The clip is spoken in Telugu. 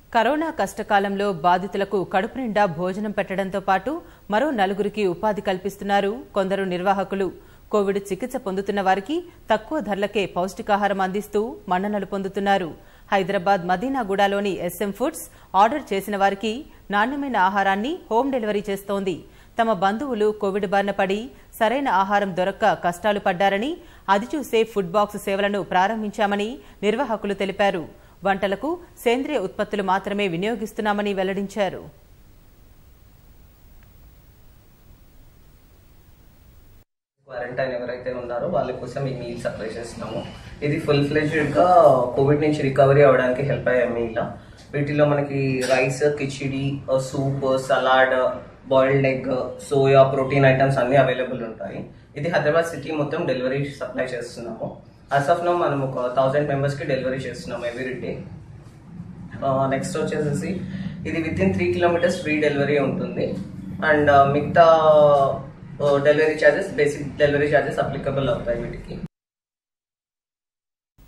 కరోనా కష్టకాలంలో బాధితులకు కడుపు నిండా భోజనం పెట్టడంతో పాటు మరో నలుగురికి ఉపాధి కల్పిస్తున్నారు కొందరు నిర్వాహకులు కోవిడ్ చికిత్స పొందుతున్న వారికి తక్కువ ధరలకే పౌష్టికాహారం అందిస్తూ మన్ననలు పొందుతున్నారు హైదరాబాద్ మదీనాగూడలోని ఎస్ఎం ఫుడ్స్ ఆర్డర్ చేసిన వారికి నాణ్యమైన ఆహారాన్ని హోమ్ డెలివరీ చేస్తోంది తమ బంధువులు కోవిడ్ బారిన పడి సరైన ఆహారం దొరక్క కష్టాలు పడ్డారని అది చూసే ఫుడ్ బాక్స్ సేవలను ప్రారంభించామని నిర్వాహకులు తెలిపారు వంటలకు సేంద్రియ ఉత్పత్తులు మాత్రమే వినియోగిస్తున్నామని వెల్లడించారు క్వారంటైన్ ఎవరైతే ఉన్నారో వాళ్ళ కోసం ఈ మీల్ సప్లై చేస్తున్నాము ఇది ఫుల్ ఫ్లెజ్డ్ గా కోవిడ్ నుంచి రికవరీ అవడానికి హెల్ప్ అయ్యే మీల్ వీటిలో మనకి rice khichdi soup salad boiled egg soya protein items అన్ని అవైలబుల్ ఉంటాయి ఇది హైదరాబాద్ సిటీ మొత్తం డెలివరీ సప్లై చేస్తున్నాము అస్ ఆఫ్ నో మనం ఒక థౌసండ్ మెంబర్స్ కి డెలివరీ చేస్తున్నాము ఎవ్రీ డే నెక్స్ట్ వచ్చేసేసి ఇది within three kilometres free delivery ఉంటుంది అండ్ మిగతా delivery charges basic delivery charges applicable అవుతాయి వీటికి